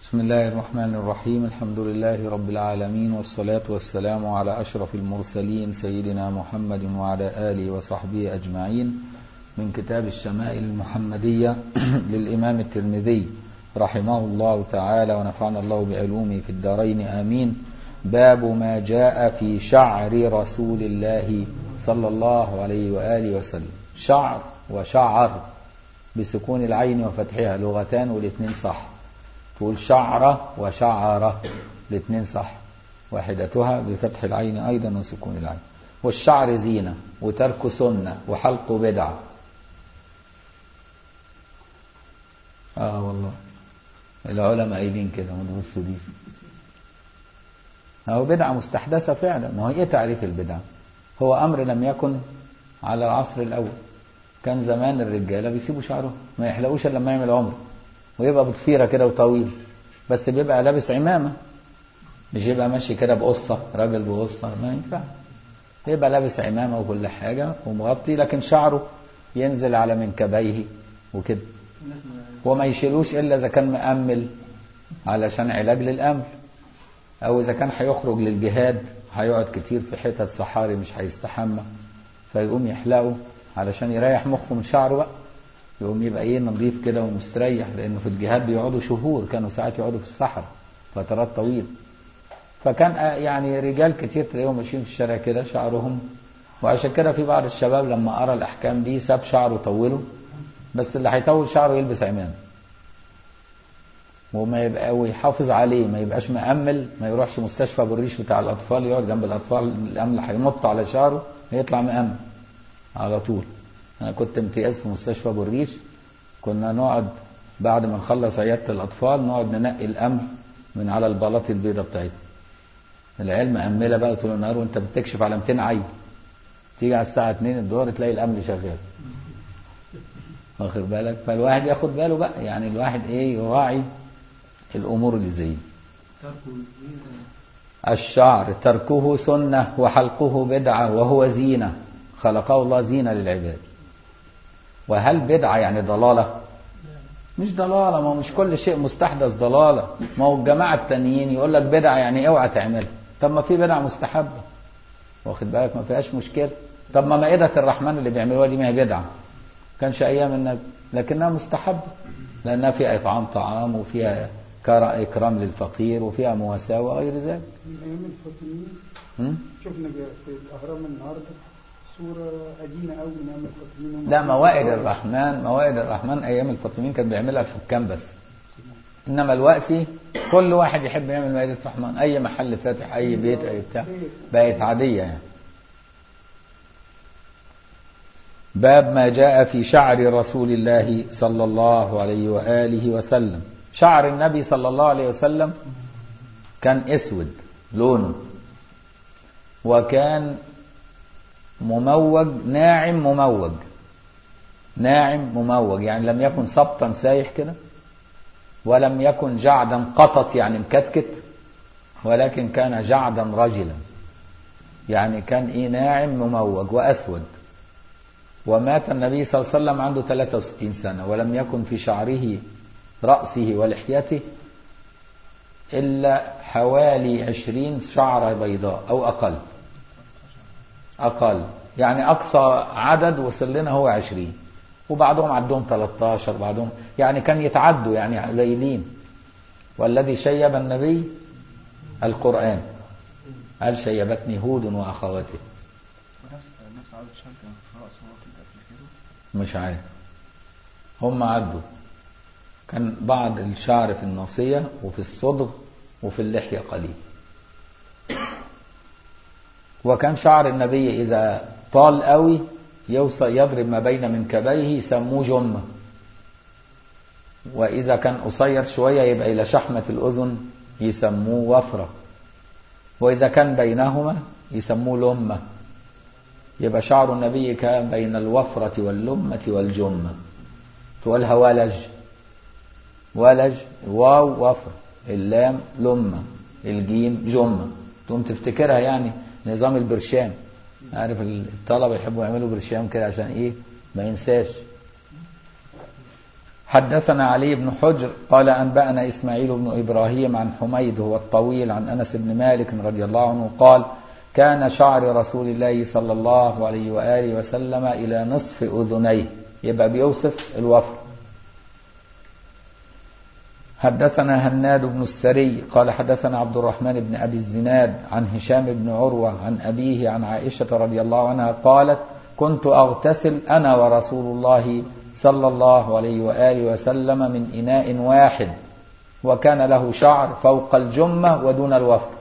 بسم الله الرحمن الرحيم الحمد لله رب العالمين والصلاة والسلام على أشرف المرسلين سيدنا محمد وعلى آله وصحبه أجمعين من كتاب الشمائل المحمدية للإمام الترمذي رحمه الله تعالى ونفعنا الله بعلومه في الدارين آمين باب ما جاء في شعر رسول الله صلى الله عليه وآله وسلم شعر وشعر بسكون العين وفتحها لغتان والاثنين صح تقول شعرة وشعرة الاثنين صح واحدتها بفتح العين أيضا وسكون العين والشعر زينة وترك سنة وحلق بدعة آه والله العلماء قايلين كده ما تبصوا دي هو بدعة مستحدثة فعلا ما هو ايه تعريف البدعة هو أمر لم يكن على العصر الأول كان زمان الرجالة بيسيبوا شعرهم ما يحلقوش إلا لما يعمل عمره ويبقى بضفيرة كده وطويل بس بيبقى لابس عمامة مش يبقى ماشي كده بقصة راجل بقصة ما ينفع يبقى لابس عمامة وكل حاجة ومغطي لكن شعره ينزل على منكبيه وكده وما يشيلوش إلا إذا كان مأمل علشان علاج للأمل أو إذا كان هيخرج للجهاد هيقعد كتير في حتت صحاري مش هيستحمى فيقوم يحلقه علشان يريح مخه من شعره بقى يقوم يبقى ايه نظيف كده ومستريح لانه في الجهاد بيقعدوا شهور كانوا ساعات يقعدوا في الصحراء فترات طويله فكان يعني رجال كتير تلاقيهم ماشيين في الشارع كده شعرهم وعشان كده في بعض الشباب لما قرا الاحكام دي ساب شعره طوله بس اللي هيطول شعره يلبس عمامه وما يبقى ويحافظ عليه ما يبقاش مأمل ما يروحش مستشفى بالريش بتاع الأطفال يقعد جنب الأطفال الأمل هينط على شعره هيطلع مأمل على طول أنا كنت امتياز في مستشفى بالريش كنا نقعد بعد ما نخلص عيادة الأطفال نقعد ننقي الأمل من على البلاط البيضة بتاعتنا العيال مأملة بقى طول النهار وأنت بتكشف على 200 عيل تيجي على الساعة 2 الظهر تلاقي الأمل شغال واخد بالك فالواحد ياخد باله بقى يعني الواحد ايه يراعي الامور اللي زي الشعر تركه سنة وحلقه بدعة وهو زينة خلقه الله زينة للعباد وهل بدعة يعني ضلالة مش ضلالة ما هو مش كل شيء مستحدث ضلالة ما هو الجماعة التانيين يقول لك بدعة يعني اوعى تعملها طب ما في بدعة مستحبة واخد بالك ما فيهاش مشكلة طب ما مائدة الرحمن اللي بيعملوها دي ما هي بدعة كانش ايام النبي لكنها مستحبة لانها فيها اطعام طعام وفيها إكرام للفقير وفيها مواساة وغير ذلك أيام الفاطميين شفنا في الأهرام النهاردة صورة قديمة قوي من أيام الفاطميين لا موائد الرحمن موائد الرحمن أيام الفاطميين كان بيعملها الحكام بس إنما الوقت كل واحد يحب يعمل مائدة الرحمن أي محل فاتح أي بيت أي بتاع بقت عادية يعني باب ما جاء في شعر رسول الله صلى الله عليه وآله وسلم شعر النبي صلى الله عليه وسلم كان اسود لونه وكان مموج ناعم مموج ناعم مموج يعني لم يكن سبطا سايح كده ولم يكن جعدا قطط يعني مكتكت ولكن كان جعدا رجلا يعني كان ايه ناعم مموج واسود ومات النبي صلى الله عليه وسلم عنده 63 سنه ولم يكن في شعره رأسه ولحيته إلا حوالي عشرين شعرة بيضاء أو أقل أقل يعني أقصى عدد وصل لنا هو عشرين وبعضهم عندهم 13 بعضهم يعني كان يتعدوا يعني قليلين والذي شيب النبي القرآن قال شيبتني هود وأخواته مش عارف هم عدوا كان بعض الشعر في الناصية وفي الصدغ وفي اللحية قليل وكان شعر النبي إذا طال قوي يوصل يضرب ما بين منكبيه يسموه جمة وإذا كان قصير شوية يبقى إلى شحمة الأذن يسموه وفرة وإذا كان بينهما يسموه لمة يبقى شعر النبي كان بين الوفرة واللمة والجمة تقولها ولج ولج واو وفر اللام لمة الجيم جمة تقوم تفتكرها يعني نظام البرشام عارف الطلبة يحبوا يعملوا برشام كده عشان ايه ما ينساش حدثنا علي بن حجر قال أنبأنا إسماعيل بن إبراهيم عن حميد هو الطويل عن أنس بن مالك رضي الله عنه قال كان شعر رسول الله صلى الله عليه وآله وسلم إلى نصف أذنيه يبقى بيوصف الوفر حدثنا هناد بن السري قال حدثنا عبد الرحمن بن أبي الزناد عن هشام بن عروة عن أبيه عن عائشة رضي الله عنها قالت كنت أغتسل أنا ورسول الله صلى الله عليه وآله وسلم من إناء واحد وكان له شعر فوق الجمة ودون الوفر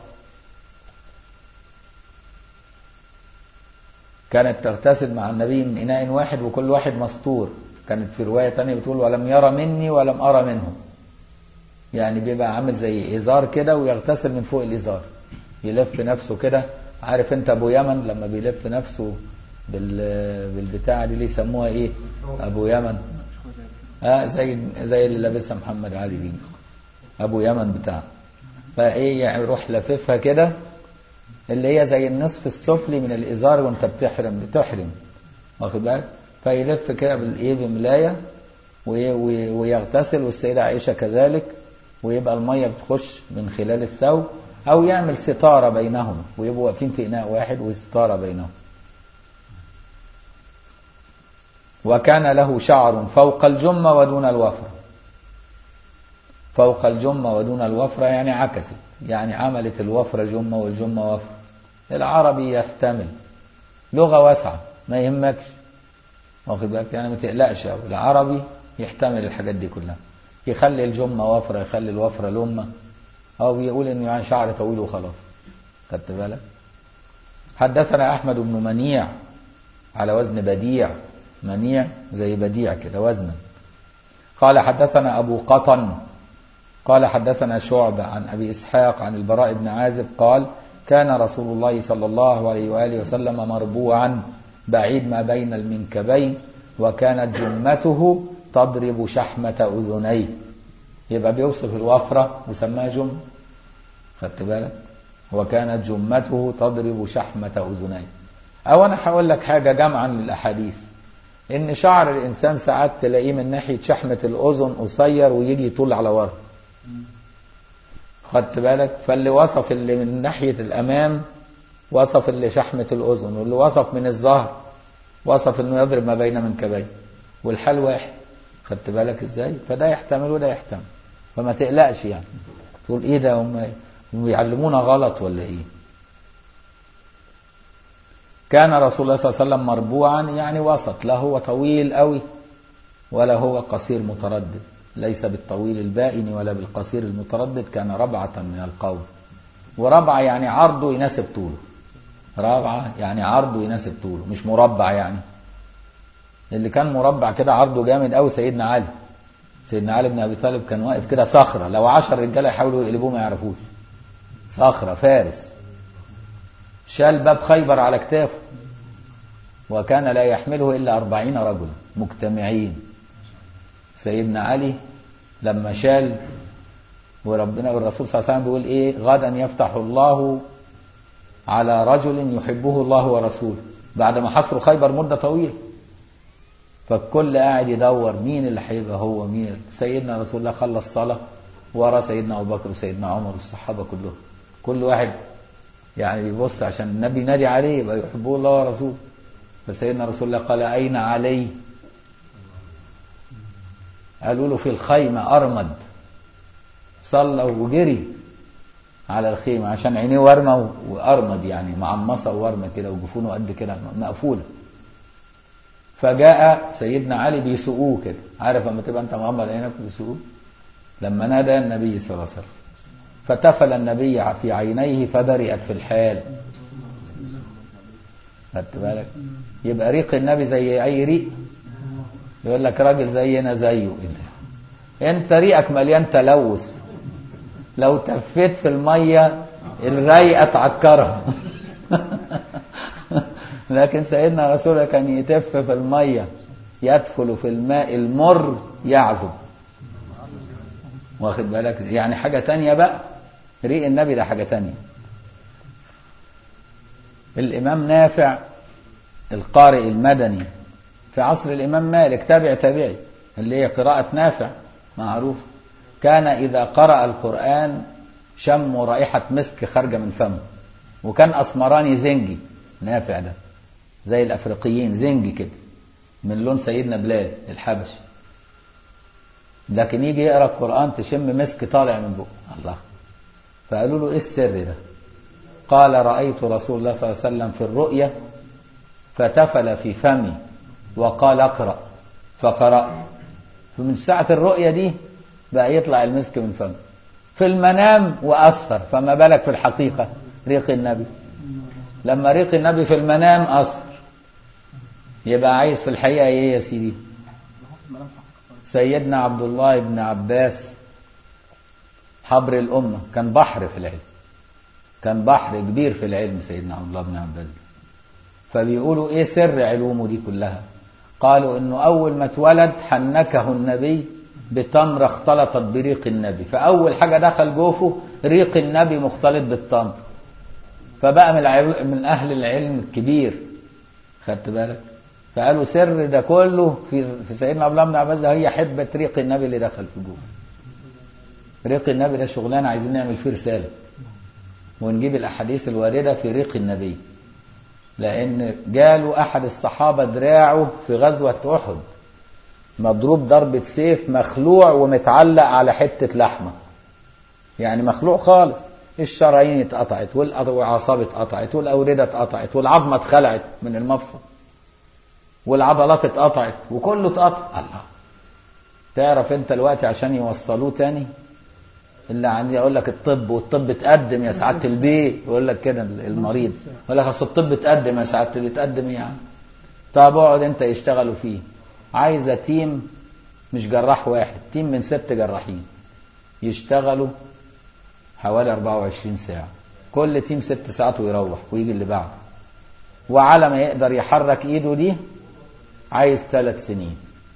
كانت تغتسل مع النبي من إناء واحد وكل واحد مستور كانت في رواية تانية بتقول ولم يرى مني ولم أرى منه يعني بيبقى عامل زي إزار كده ويغتسل من فوق الإزار يلف نفسه كده عارف انت ابو يمن لما بيلف نفسه بال بالبتاعه دي اللي يسموها ايه ابو يمن اه زي زي اللي لابسها محمد علي دي ابو يمن بتاع فايه يعني يروح لففها كده اللي هي زي النصف السفلي من الازار وانت بتحرم بتحرم واخد بالك فيلف كده بالايه بملايه ويغتسل والسيده عائشه كذلك ويبقى الميه بتخش من خلال الثوب او يعمل ستاره بينهم ويبقوا واقفين في اناء واحد وستاره بينهم وكان له شعر فوق الجمة ودون الوفرة فوق الجمة ودون الوفرة يعني عكست يعني عملت الوفرة جمة والجمة وفرة العربي يحتمل لغة واسعة ما يهمكش واخد بالك يعني ما تقلقش أوي العربي يحتمل الحاجات دي كلها يخلي الجمة وفرة يخلي الوفرة لمة أو يقول إنه يعني شعر طويل وخلاص خدت بالك حدثنا أحمد بن منيع على وزن بديع منيع زي بديع كده وزنا قال حدثنا أبو قطن قال حدثنا شعبة عن أبي إسحاق عن البراء بن عازب قال كان رسول الله صلى الله عليه وآله وسلم مربوعا بعيد ما بين المنكبين وكانت جمته تضرب شحمة أذنيه يبقى بيوصف الوفرة وسماها جمة خدت بالك وكانت جمته تضرب شحمة أذنيه أو أنا هقول لك حاجة جمعا للأحاديث ان شعر الانسان ساعات تلاقيه من ناحيه شحمه الاذن قصير ويجي يطول على ورا خدت بالك فاللي وصف اللي من ناحيه الامام وصف اللي شحمه الاذن واللي وصف من الظهر وصف انه يضرب ما بين منكبيه والحال واحد خدت بالك ازاي فده يحتمل وده يحتمل فما تقلقش يعني تقول ايه ده هم بيعلمونا غلط ولا ايه كان رسول الله صلى الله عليه وسلم مربوعا يعني وسط لا هو طويل قوي ولا هو قصير متردد ليس بالطويل البائن ولا بالقصير المتردد كان ربعة من القوم وربعة يعني عرضه يناسب طوله ربعة يعني عرضه يناسب طوله مش مربع يعني اللي كان مربع كده عرضه جامد قوي سيدنا علي سيدنا علي بن ابي طالب كان واقف كده صخره لو عشر رجاله يحاولوا يقلبوه ما يعرفوش صخره فارس شال باب خيبر على كتافه وكان لا يحمله إلا أربعين رجلا مجتمعين سيدنا علي لما شال وربنا والرسول صلى الله عليه وسلم بيقول ايه غدا يفتح الله على رجل يحبه الله ورسوله بعد ما حصروا خيبر مدة طويلة فالكل قاعد يدور مين اللي هيبقى هو مين سيدنا رسول الله خلص صلاة ورا سيدنا أبو بكر وسيدنا عمر والصحابة كلهم كل واحد يعني بيبص عشان النبي نادي عليه يبقى يحبه الله ورسوله فسيدنا رسول الله قال أين علي قالوا له في الخيمة أرمد صلى وجري على الخيمة عشان عينيه ورمة وأرمد يعني معمصة وورمة كده وجفونه قد كده مقفولة فجاء سيدنا علي بيسوقوه كده عارف لما تبقى انت مغمض عينك بيسوقوه لما نادى النبي صلى الله عليه وسلم فتفل النبي في عينيه فبرئت في الحال خدت بالك يبقى ريق النبي زي اي ريق يقول لك راجل زينا زيه انت ريقك مليان تلوث لو تفيت في الميه الريقه تعكرها لكن سيدنا رسول الله كان يتف في الميه يدفل في الماء المر يعذب واخد بالك يعني حاجه تانية بقى ريق النبي ده حاجة تانية الإمام نافع القارئ المدني في عصر الإمام مالك تابع تابعي اللي هي قراءة نافع معروف كان إذا قرأ القرآن شموا رائحة مسك خارجة من فمه وكان أسمراني زنجي نافع ده زي الأفريقيين زنجي كده من لون سيدنا بلال الحبشي لكن يجي يقرأ القرآن تشم مسك طالع من بقه الله فقالوا له إيه السر ده قال رأيت رسول الله صلى الله عليه وسلم في الرؤيا فتفل في فمي وقال اقرأ فقرأت فمن ساعة الرؤيا دي بقى يطلع المسك من فمه في المنام وأثر فما بالك في الحقيقة ريق النبي لما ريق النبي في المنام أثر يبقى عايز في الحقيقة ايه يا سيدي سيدنا عبد الله بن عباس حبر الأمة كان بحر في العلم كان بحر كبير في العلم سيدنا عبد الله بن عباس فبيقولوا ايه سر علومه دي كلها قالوا انه اول ما اتولد حنكه النبي بتمر اختلطت بريق النبي فاول حاجه دخل جوفه ريق النبي مختلط بالتمر فبقى من العلو من اهل العلم الكبير خدت بالك فقالوا سر ده كله في في سيدنا عبد الله بن عباس ده هي حبه ريق النبي اللي دخل في جوفه ريق النبي ده شغلانه عايزين نعمل فيه رساله ونجيب الاحاديث الوارده في ريق النبي لان جاله احد الصحابه دراعه في غزوه احد مضروب ضربه سيف مخلوع ومتعلق على حته لحمه يعني مخلوع خالص الشرايين اتقطعت والاعصاب اتقطعت والاورده اتقطعت والعظمه اتخلعت من المفصل والعضلات اتقطعت وكله اتقطع الله تعرف انت الوقت عشان يوصلوه تاني اللي عندي يقول لك الطب والطب اتقدم يا سعاده البيه يقول لك كده المريض يقول لك اصل الطب اتقدم يا سعاده البيه اتقدم ايه يعني طب اقعد انت يشتغلوا فيه عايزه تيم مش جراح واحد تيم من ست جراحين يشتغلوا حوالي 24 ساعه كل تيم ست ساعات ويروح ويجي اللي بعده وعلى ما يقدر يحرك ايده دي عايز ثلاث سنين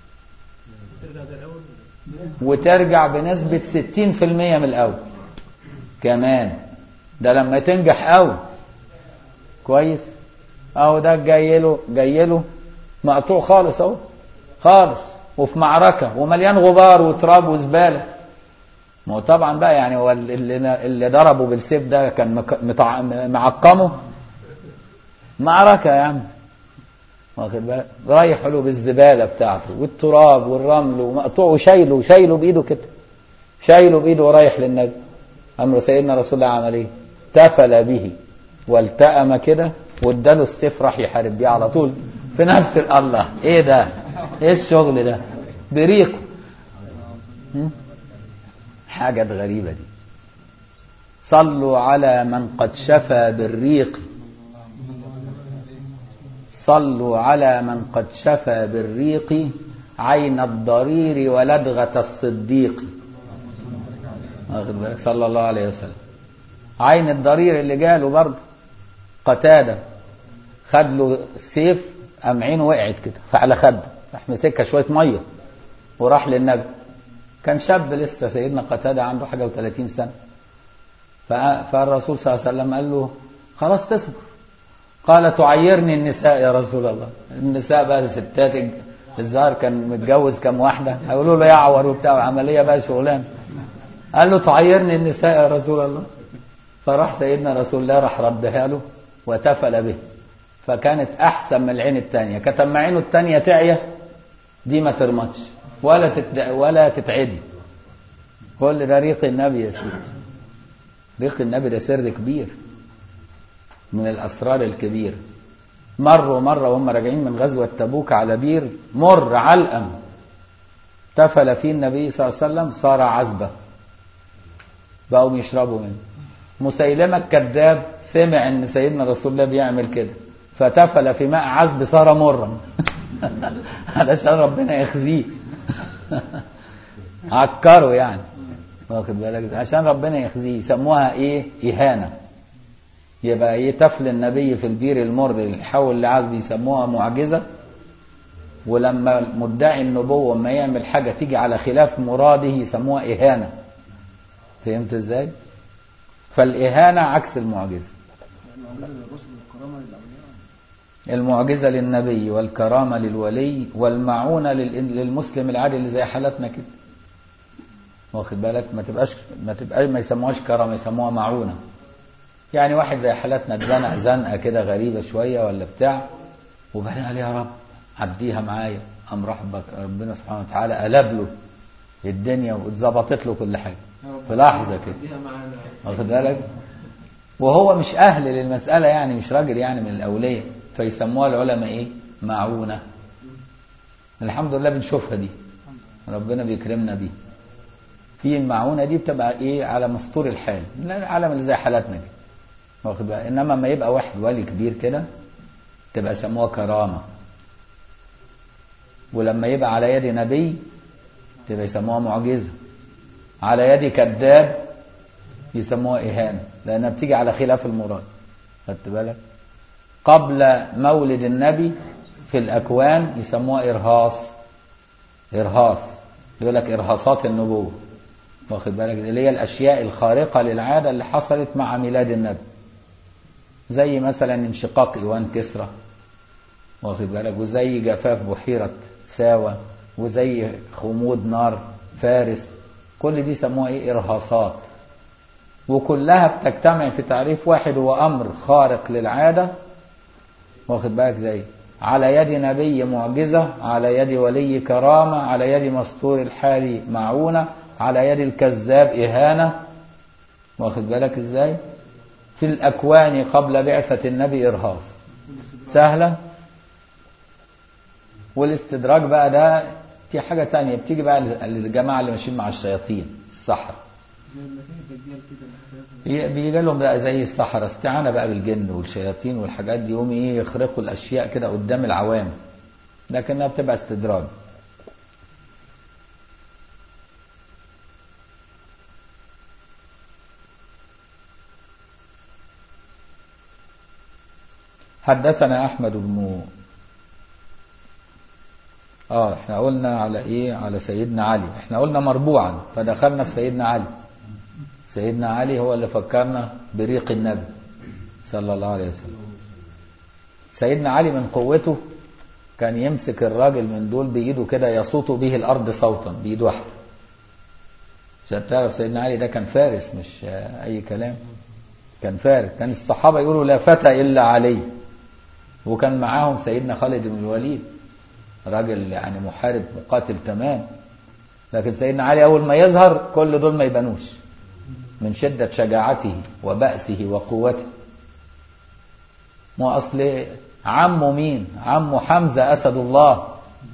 وترجع بنسبة 60% من الأول كمان ده لما تنجح قوي كويس اهو ده جاي له جاي له مقطوع خالص اهو خالص وفي معركة ومليان غبار وتراب وزبالة ما هو طبعا بقى يعني هو اللي, اللي ضربه بالسيف ده كان مطع... معقمه معركة يا عم واخد بالك رايح له بالزبالة بتاعته والتراب والرمل ومقطوع وشايله شايله بإيده كده شايله بإيده ورايح للنبي أمر سيدنا رسول الله عمل إيه؟ تفل به والتأم كده واداله السيف راح يحارب بيه على طول في نفس الله ايه ده ايه الشغل ده بريقه حاجة غريبة دي صلوا على من قد شفى بالريق صلوا على من قد شفى بالريق عين الضرير ولدغة الصديق واخد بالك صلى الله عليه وسلم عين الضرير اللي جاله برضه قتادة خد له سيف قام عينه وقعت كده فعلى خده راح مسكها شويه ميه وراح للنبي كان شاب لسه سيدنا قتادة عنده حاجة و30 سنة فالرسول صلى الله عليه وسلم قال له خلاص تصبر قال تعيرني النساء يا رسول الله النساء بقى الستات الظاهر كان متجوز كم واحدة هيقولوا له يعور وبتاع عملية بقى شغلان قال له تعيرني النساء يا رسول الله فراح سيدنا رسول الله راح ردها له وتفل به فكانت احسن من العين الثانيه كانت اما عينه الثانيه تعيا دي ما ترمطش ولا تتد... ولا تتعدي كل ده ريق النبي يا سيدي ريق النبي ده سر كبير من الاسرار الكبيره مروا مره وهم راجعين من غزوه تبوك على بير مر علقم تفل فيه النبي صلى الله عليه وسلم صار عذبه بقوا يشربوا منه مسيلمه الكذاب سمع ان سيدنا رسول الله بيعمل كده فتفل في ماء عذب صار مرا علشان ربنا يخزيه عكره يعني واخد بالك عشان ربنا يخزيه سموها ايه اهانه يبقى ايه تفل النبي في البير المر اللي يحول لعذب يسموها معجزه ولما مدعي النبوه لما يعمل حاجه تيجي على خلاف مراده يسموها اهانه فهمت ازاي فالاهانه عكس المعجزه المعجزة للنبي والكرامة للولي والمعونة لل- للمسلم العادي اللي زي حالتنا كده واخد بالك ما تبقاش ما تبقاش ما يسموهاش كرامة يسموها معونة يعني واحد زي حالتنا اتزنق زنقة كده غريبة شوية ولا بتاع وبعدين قال يا رب عديها معايا قام راح بك- ربنا سبحانه وتعالى قلب له الدنيا واتظبطت له كل حاجة في لحظة كده ديها معانا واخد بالك وهو مش أهل للمسألة يعني مش راجل يعني من الأولياء فيسموها العلماء إيه معونة الحمد لله بنشوفها دي ربنا بيكرمنا بيه في المعونة دي بتبقى إيه على مستور الحال لا العالم اللي زي حالاتنا كده واخد بالك إنما لما يبقى واحد ولي كبير كده تبقى يسموها كرامة ولما يبقى على يد نبي تبقى يسموها معجزة على يد كذاب يسموها إهانة لأنها بتيجي على خلاف المراد خدت بالك قبل مولد النبي في الأكوان يسموها إرهاص إرهاص يقول لك إرهاصات النبوة واخد بالك اللي هي الأشياء الخارقة للعادة اللي حصلت مع ميلاد النبي زي مثلا انشقاق إيوان كسرى واخد بالك وزي جفاف بحيرة ساوى وزي خمود نار فارس كل دي سموها ايه إرهاصات وكلها بتجتمع في تعريف واحد هو أمر خارق للعادة واخد بالك زي على يد نبي معجزة على يد ولي كرامة على يد مستور الحال معونة على يد الكذاب إهانة واخد بالك ازاي في الأكوان قبل بعثة النبي إرهاص سهلة والاستدراج بقى ده في حاجة تانية بتيجي بقى للجماعة اللي ماشيين مع الشياطين السحرة زي المسيح الدجال كده اللي حكاية بيجي لهم بقى زي السحرة استعانة بقى بالجن والشياطين والحاجات دي يقوم ايه يخرقوا الأشياء كده قدام العوام لكنها بتبقى استدراج حدثنا أحمد بن اه احنا قلنا على ايه على سيدنا علي احنا قلنا مربوعا فدخلنا في سيدنا علي سيدنا علي هو اللي فكرنا بريق النبي صلى الله عليه وسلم سيدنا علي من قوته كان يمسك الراجل من دول بإيده كده يصوت به الأرض صوتا بإيد واحدة عشان تعرف سيدنا علي ده كان فارس مش آه، أي كلام كان فارس كان الصحابة يقولوا لا فتى إلا علي وكان معاهم سيدنا خالد بن الوليد راجل يعني محارب مقاتل تمام لكن سيدنا علي أول ما يظهر كل دول ما يبانوش من شدة شجاعته وبأسه وقوته مو أصل عمه مين عمه حمزة أسد الله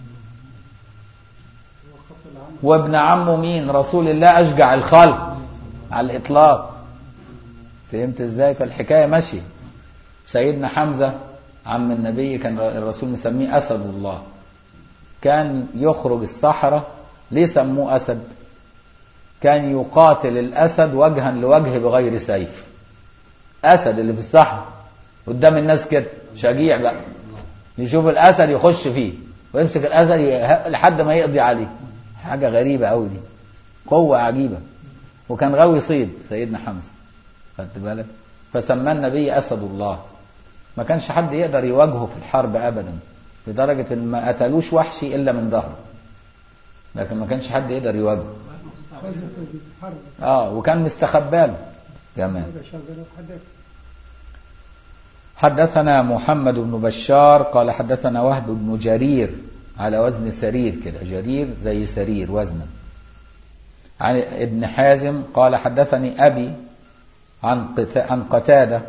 وابن عمه مين رسول الله أشجع الخلق على الإطلاق فهمت ازاي فالحكاية ماشية سيدنا حمزة عم النبي كان الرسول مسميه أسد الله كان يخرج الصحراء ليه سموه أسد كان يقاتل الأسد وجها لوجه بغير سيف أسد اللي في الصحراء قدام الناس كده شجيع بقى يشوف الأسد يخش فيه ويمسك الأسد يه- لحد ما يقضي عليه حاجة غريبة أوي دي قوة عجيبة وكان غاوي صيد سيدنا حمزة خدت بالك فسماه النبي أسد الله ما كانش حد يقدر يواجهه في الحرب أبدا لدرجة إن ما قتلوش وحشي إلا من ظهره لكن ما كانش حد يقدر يواجهه فاز في الحرب اه وكان مستخباله كمان كده شغال حدث حدثنا محمد بن بشار قال حدثنا وهب بن جرير على وزن سرير كده جرير زي سرير وزنا عن ابن حازم قال حدثني أبي عن قتا عن قتادة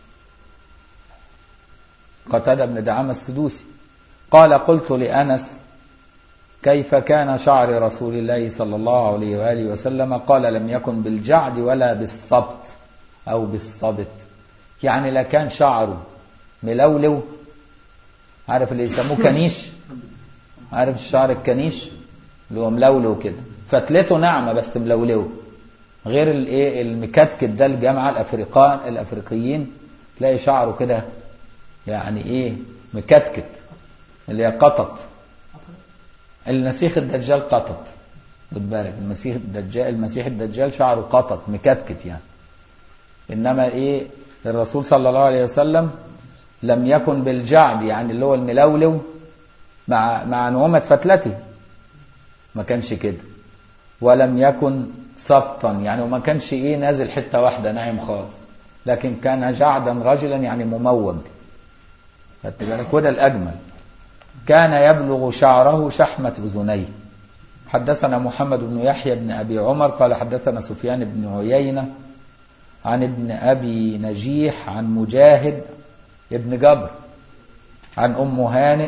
قتادة بن دعامة السدوسي قال قلت لأنس كيف كان شعر رسول الله صلى الله عليه وآله وسلم قال لم يكن بالجعد ولا بالصبت أو بالصبت يعني لا كان شعره ملولو عارف اللي يسموه كنيش عارف الشعر الكنيش اللي هو ملولو كده فتلته ناعمة بس ملولو غير الايه المكتكت ده الجامعة الافريقان الافريقيين تلاقي شعره كده يعني ايه مكتكت اللي هي قطط المسيح الدجال قطط خد بالك المسيح الدجال المسيح الدجال شعره قطط مكتكت يعني انما ايه الرسول صلى الله عليه وسلم لم يكن بالجعد يعني اللي هو الملولو مع مع نعومة فتلته ما كانش كده ولم يكن سبطا يعني وما كانش ايه نازل حته واحده ناعم خالص لكن كان جعدا رجلا يعني مموج خدت بالك وده الاجمل كان يبلغ شعره شحمه اذنيه حدثنا محمد بن يحيى بن ابي عمر قال حدثنا سفيان بن عيينه عن ابن ابي نجيح عن مجاهد ابن جبر عن ام هانئ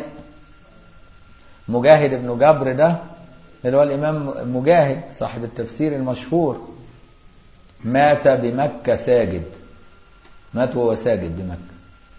مجاهد بن جبر ده اللي هو الإمام مجاهد صاحب التفسير المشهور مات بمكة ساجد مات وهو ساجد بمكة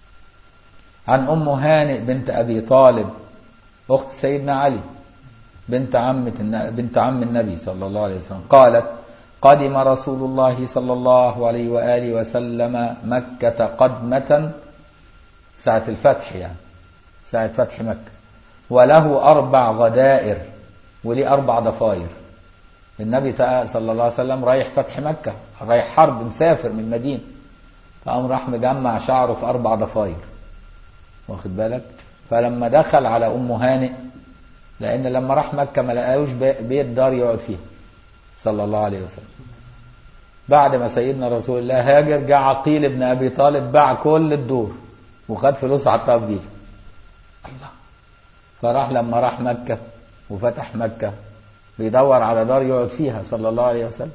عن أم هانئ بنت أبي طالب أخت سيدنا علي بنت عمة بنت عم النبي صلى الله عليه وسلم قالت قدم رسول الله صلى الله عليه وآله وسلم مكة قدمة ساعة الفتح يعني ساعة فتح مكة وله أربع غدائر وليه أربع ضفاير النبي صلى الله عليه وسلم رايح فتح مكة رايح حرب مسافر من المدينة فقام راح مجمع شعره في أربع ضفاير واخد بالك فلما دخل على أم هانئ لأن لما راح مكة ما لقاوش بيت دار يقعد فيها صلى الله عليه وسلم بعد ما سيدنا رسول الله هاجر جاء عقيل بن أبي طالب باع كل الدور وخد فلوس حطها في جيبه الله فراح لما راح مكة وفتح مكة بيدور على دار يقعد فيها صلى الله عليه وسلم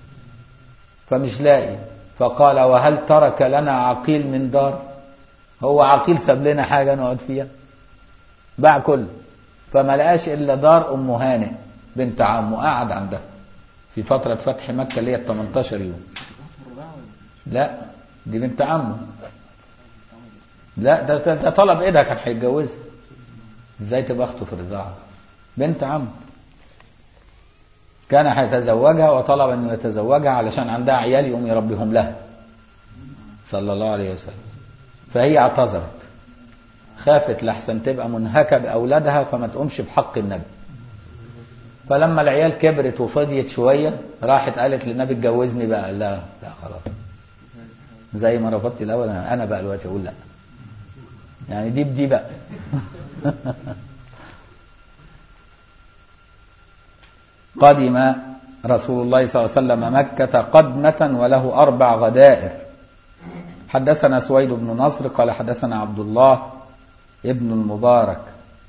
فمش لاقي فقال وهل ترك لنا عقيل من دار هو عقيل ساب لنا حاجة نقعد فيها باع كله فما لقاش إلا دار أم هانئ بنت عمه قعد عندها في فترة فتح مكة اللي هي 18 يوم لا دي بنت عمه لا ده, ده, ده طلب ايدها كان هيتجوزها ازاي تبقى اخته في الرضاعه بنت عم كان هيتزوجها وطلب أن يتزوجها علشان عندها عيال يقوم يربيهم لها صلى الله عليه وسلم فهي اعتذرت خافت لحسن تبقى منهكة بأولادها فما تقومش بحق النبي فلما العيال كبرت وفضيت شوية راحت قالت للنبي اتجوزني بقى لا لا خلاص زي ما رفضت الأول أنا بقى دلوقتي أقول لا يعني دي بدي بقى قدم رسول الله صلى الله عليه وسلم مكة قدمة وله أربع غدائر حدثنا سويد بن نصر قال حدثنا عبد الله ابن المبارك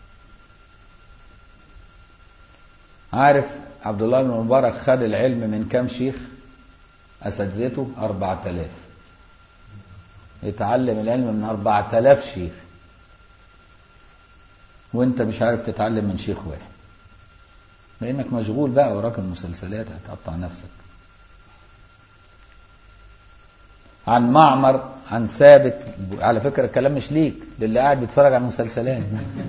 عارف عبد الله بن المبارك خد العلم من كام شيخ أساتذته أربعة آلاف يتعلم العلم من أربعة آلاف شيخ وانت مش عارف تتعلم من شيخ واحد لانك مشغول بقى وراك المسلسلات هتقطع نفسك عن معمر عن ثابت على فكره الكلام مش ليك للي قاعد بيتفرج على المسلسلات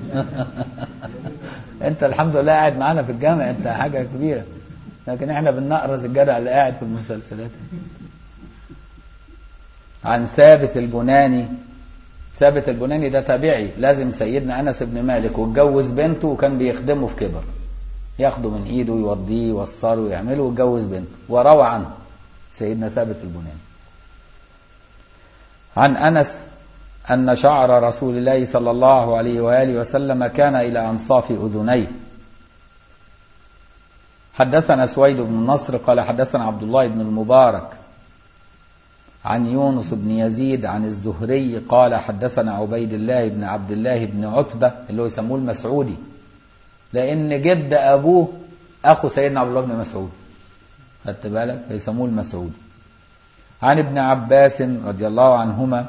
انت الحمد لله قاعد معانا في الجامع انت حاجه كبيره لكن احنا بننقرز الجدع اللي قاعد في المسلسلات عن ثابت البناني ثابت البناني ده تابعي لازم سيدنا انس بن مالك واتجوز بنته وكان بيخدمه في كبر ياخده من ايده يوضيه يوصله ويعمله ويتجوز بنته وروى عنه سيدنا ثابت البناني عن انس ان شعر رسول الله صلى الله عليه واله وسلم كان الى انصاف اذنيه حدثنا سويد بن نصر قال حدثنا عبد الله بن المبارك عن يونس بن يزيد عن الزهري قال حدثنا عبيد الله بن عبد الله بن عتبة اللي هو يسموه المسعودي لأن جد أبوه أخو سيدنا عبد الله بن مسعود خدت بالك فيسموه المسعودي عن ابن عباس رضي الله عنهما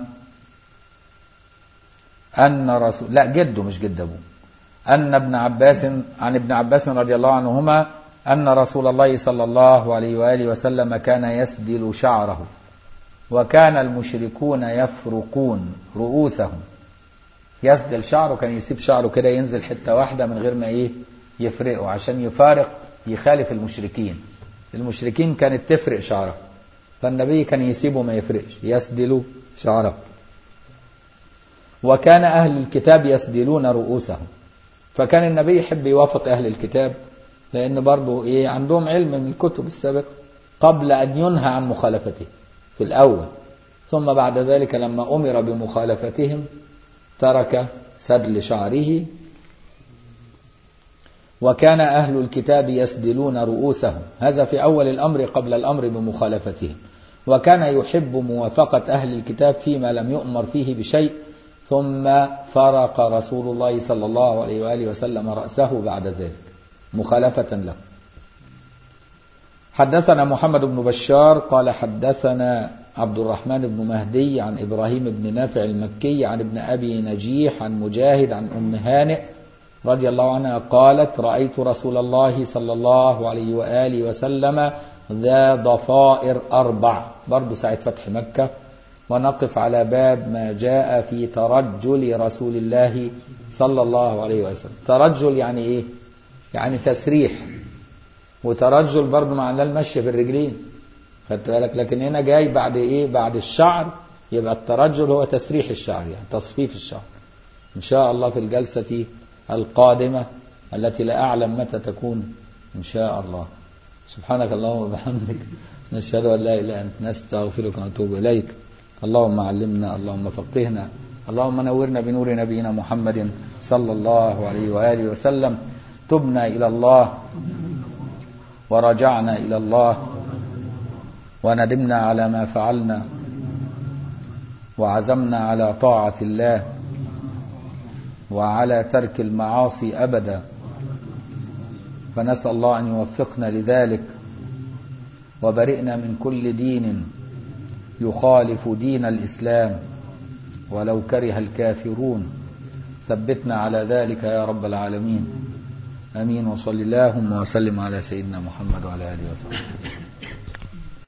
أن رسول لا جده مش جد أبوه أن ابن عباس عن ابن عباس رضي الله عنهما أن رسول الله صلى الله عليه وآله وسلم كان يسدل شعره وكان المشركون يفرقون رؤوسهم يسدل شعره كان يسيب شعره كده ينزل حتة واحدة من غير ما ايه يفرقه عشان يفارق يخالف المشركين المشركين كانت تفرق شعره فالنبي كان يسيبه ما يفرقش يسدل شعره وكان أهل الكتاب يسدلون رؤوسهم فكان النبي يحب يوافق أهل الكتاب لأن برضه إيه عندهم علم من الكتب السابقة قبل أن ينهى عن مخالفته في الأول ثم بعد ذلك لما أمر بمخالفتهم ترك سدل شعره وكان أهل الكتاب يسدلون رؤوسهم هذا في أول الأمر قبل الأمر بمخالفتهم وكان يحب موافقة أهل الكتاب فيما لم يؤمر فيه بشيء ثم فرق رسول الله صلى الله عليه وآله وسلم رأسه بعد ذلك مخالفة له حدثنا محمد بن بشار قال حدثنا عبد الرحمن بن مهدي عن إبراهيم بن نافع المكي عن ابن أبي نجيح عن مجاهد عن أم هانئ رضي الله عنها قالت رأيت رسول الله صلى الله عليه وآله وسلم ذا ضفائر أربع برضو ساعة فتح مكة ونقف على باب ما جاء في ترجل رسول الله صلى الله عليه وسلم ترجل يعني إيه يعني تسريح وترجل برضو معناه المشي بالرجلين خدت بالك لكن هنا جاي بعد ايه بعد الشعر يبقى الترجل هو تسريح الشعر يعني تصفيف الشعر ان شاء الله في الجلسة القادمة التي لا اعلم متى تكون ان شاء الله سبحانك اللهم وبحمدك نشهد ان لا اله الا انت نستغفرك ونتوب اليك اللهم علمنا اللهم فقهنا اللهم نورنا بنور نبينا محمد صلى الله عليه واله وسلم تبنا الى الله ورجعنا الى الله وندمنا على ما فعلنا وعزمنا على طاعة الله وعلى ترك المعاصي أبدا فنسأل الله أن يوفقنا لذلك وبرئنا من كل دين يخالف دين الإسلام ولو كره الكافرون ثبتنا على ذلك يا رب العالمين أمين وصل اللهم وسلم على سيدنا محمد وعلى آله وصحبه